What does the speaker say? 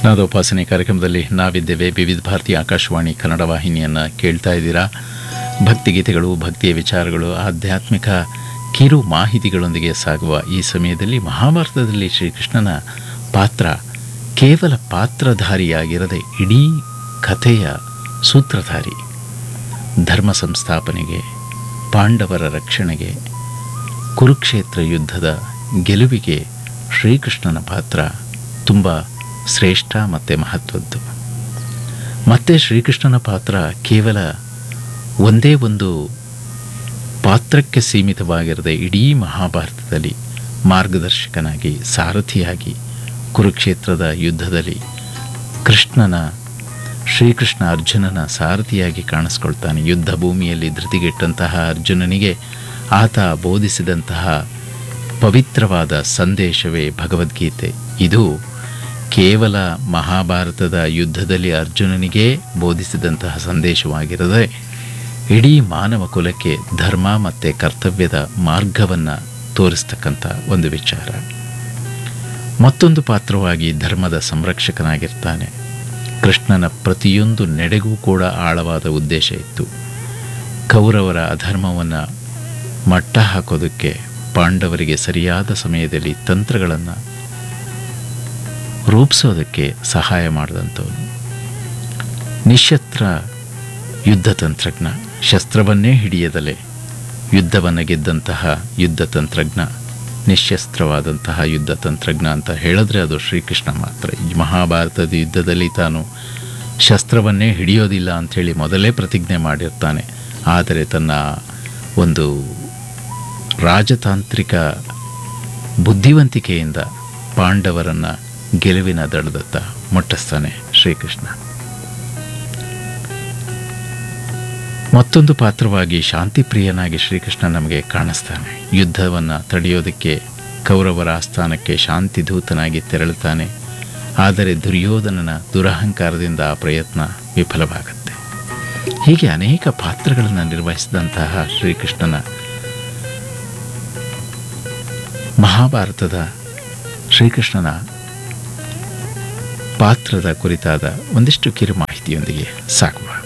ನಾದೋಪಾಸನೆ ಕಾರ್ಯಕ್ರಮದಲ್ಲಿ ನಾವಿದ್ದೇವೆ ವಿವಿಧ ಭಾರತಿ ಆಕಾಶವಾಣಿ ಕನ್ನಡ ವಾಹಿನಿಯನ್ನು ಕೇಳ್ತಾ ಇದ್ದೀರಾ ಭಕ್ತಿಗೀತೆಗಳು ಭಕ್ತಿಯ ವಿಚಾರಗಳು ಆಧ್ಯಾತ್ಮಿಕ ಕಿರು ಮಾಹಿತಿಗಳೊಂದಿಗೆ ಸಾಗುವ ಈ ಸಮಯದಲ್ಲಿ ಮಹಾಭಾರತದಲ್ಲಿ ಶ್ರೀಕೃಷ್ಣನ ಪಾತ್ರ ಕೇವಲ ಪಾತ್ರಧಾರಿಯಾಗಿರದೆ ಇಡೀ ಕಥೆಯ ಸೂತ್ರಧಾರಿ ಧರ್ಮ ಸಂಸ್ಥಾಪನೆಗೆ ಪಾಂಡವರ ರಕ್ಷಣೆಗೆ ಕುರುಕ್ಷೇತ್ರ ಯುದ್ಧದ ಗೆಲುವಿಗೆ ಶ್ರೀಕೃಷ್ಣನ ಪಾತ್ರ ತುಂಬ ಶ್ರೇಷ್ಠ ಮತ್ತು ಮಹತ್ವದ್ದು ಮತ್ತೆ ಶ್ರೀಕೃಷ್ಣನ ಪಾತ್ರ ಕೇವಲ ಒಂದೇ ಒಂದು ಪಾತ್ರಕ್ಕೆ ಸೀಮಿತವಾಗಿರದೆ ಇಡೀ ಮಹಾಭಾರತದಲ್ಲಿ ಮಾರ್ಗದರ್ಶಕನಾಗಿ ಸಾರಥಿಯಾಗಿ ಕುರುಕ್ಷೇತ್ರದ ಯುದ್ಧದಲ್ಲಿ ಕೃಷ್ಣನ ಶ್ರೀಕೃಷ್ಣ ಅರ್ಜುನನ ಸಾರಥಿಯಾಗಿ ಕಾಣಿಸ್ಕೊಳ್ತಾನೆ ಯುದ್ಧ ಭೂಮಿಯಲ್ಲಿ ಧೃತಿಗೆಟ್ಟಂತಹ ಅರ್ಜುನನಿಗೆ ಆತ ಬೋಧಿಸಿದಂತಹ ಪವಿತ್ರವಾದ ಸಂದೇಶವೇ ಭಗವದ್ಗೀತೆ ಇದು ಕೇವಲ ಮಹಾಭಾರತದ ಯುದ್ಧದಲ್ಲಿ ಅರ್ಜುನನಿಗೆ ಬೋಧಿಸಿದಂತಹ ಸಂದೇಶವಾಗಿರದೆ ಇಡೀ ಮಾನವ ಕುಲಕ್ಕೆ ಧರ್ಮ ಮತ್ತು ಕರ್ತವ್ಯದ ಮಾರ್ಗವನ್ನು ತೋರಿಸ್ತಕ್ಕಂಥ ಒಂದು ವಿಚಾರ ಮತ್ತೊಂದು ಪಾತ್ರವಾಗಿ ಧರ್ಮದ ಸಂರಕ್ಷಕನಾಗಿರ್ತಾನೆ ಕೃಷ್ಣನ ಪ್ರತಿಯೊಂದು ನಡೆಗೂ ಕೂಡ ಆಳವಾದ ಉದ್ದೇಶ ಇತ್ತು ಕೌರವರ ಅಧರ್ಮವನ್ನು ಮಟ್ಟ ಹಾಕೋದಕ್ಕೆ ಪಾಂಡವರಿಗೆ ಸರಿಯಾದ ಸಮಯದಲ್ಲಿ ತಂತ್ರಗಳನ್ನು ರೂಪಿಸೋದಕ್ಕೆ ಸಹಾಯ ಮಾಡಿದಂಥವನು ನಿಶಸ್ತ್ರ ಯುದ್ಧ ತಂತ್ರಜ್ಞ ಶಸ್ತ್ರವನ್ನೇ ಹಿಡಿಯದಲೆ ಯುದ್ಧವನ್ನು ಗೆದ್ದಂತಹ ಯುದ್ಧ ತಂತ್ರಜ್ಞ ನಿಶಸ್ತ್ರವಾದಂತಹ ಯುದ್ಧ ತಂತ್ರಜ್ಞ ಅಂತ ಹೇಳಿದ್ರೆ ಅದು ಶ್ರೀಕೃಷ್ಣ ಮಾತ್ರ ಈ ಮಹಾಭಾರತದ ಯುದ್ಧದಲ್ಲಿ ತಾನು ಶಸ್ತ್ರವನ್ನೇ ಹಿಡಿಯೋದಿಲ್ಲ ಅಂಥೇಳಿ ಮೊದಲೇ ಪ್ರತಿಜ್ಞೆ ಮಾಡಿರ್ತಾನೆ ಆದರೆ ತನ್ನ ಒಂದು ರಾಜತಾಂತ್ರಿಕ ಬುದ್ಧಿವಂತಿಕೆಯಿಂದ ಪಾಂಡವರನ್ನು ಗೆಲುವಿನ ದಡದತ್ತ ಮುಟ್ಟಿಸ್ತಾನೆ ಶ್ರೀಕೃಷ್ಣ ಮತ್ತೊಂದು ಪಾತ್ರವಾಗಿ ಶಾಂತಿಪ್ರಿಯನಾಗಿ ಶ್ರೀಕೃಷ್ಣ ನಮಗೆ ಕಾಣಿಸ್ತಾನೆ ಯುದ್ಧವನ್ನು ತಡೆಯೋದಕ್ಕೆ ಕೌರವರ ಆಸ್ಥಾನಕ್ಕೆ ಶಾಂತಿ ದೂತನಾಗಿ ತೆರಳುತ್ತಾನೆ ಆದರೆ ದುರ್ಯೋಧನನ ದುರಹಂಕಾರದಿಂದ ಆ ಪ್ರಯತ್ನ ವಿಫಲವಾಗುತ್ತೆ ಹೀಗೆ ಅನೇಕ ಪಾತ್ರಗಳನ್ನು ನಿರ್ವಹಿಸಿದಂತಹ ಶ್ರೀಕೃಷ್ಣನ ಮಹಾಭಾರತದ ಶ್ರೀಕೃಷ್ಣನ ಪಾತ್ರದ ಕುರಿತಾದ ಒಂದಿಷ್ಟು ಕಿರು ಮಾಹಿತಿಯೊಂದಿಗೆ ಸಾಗುವ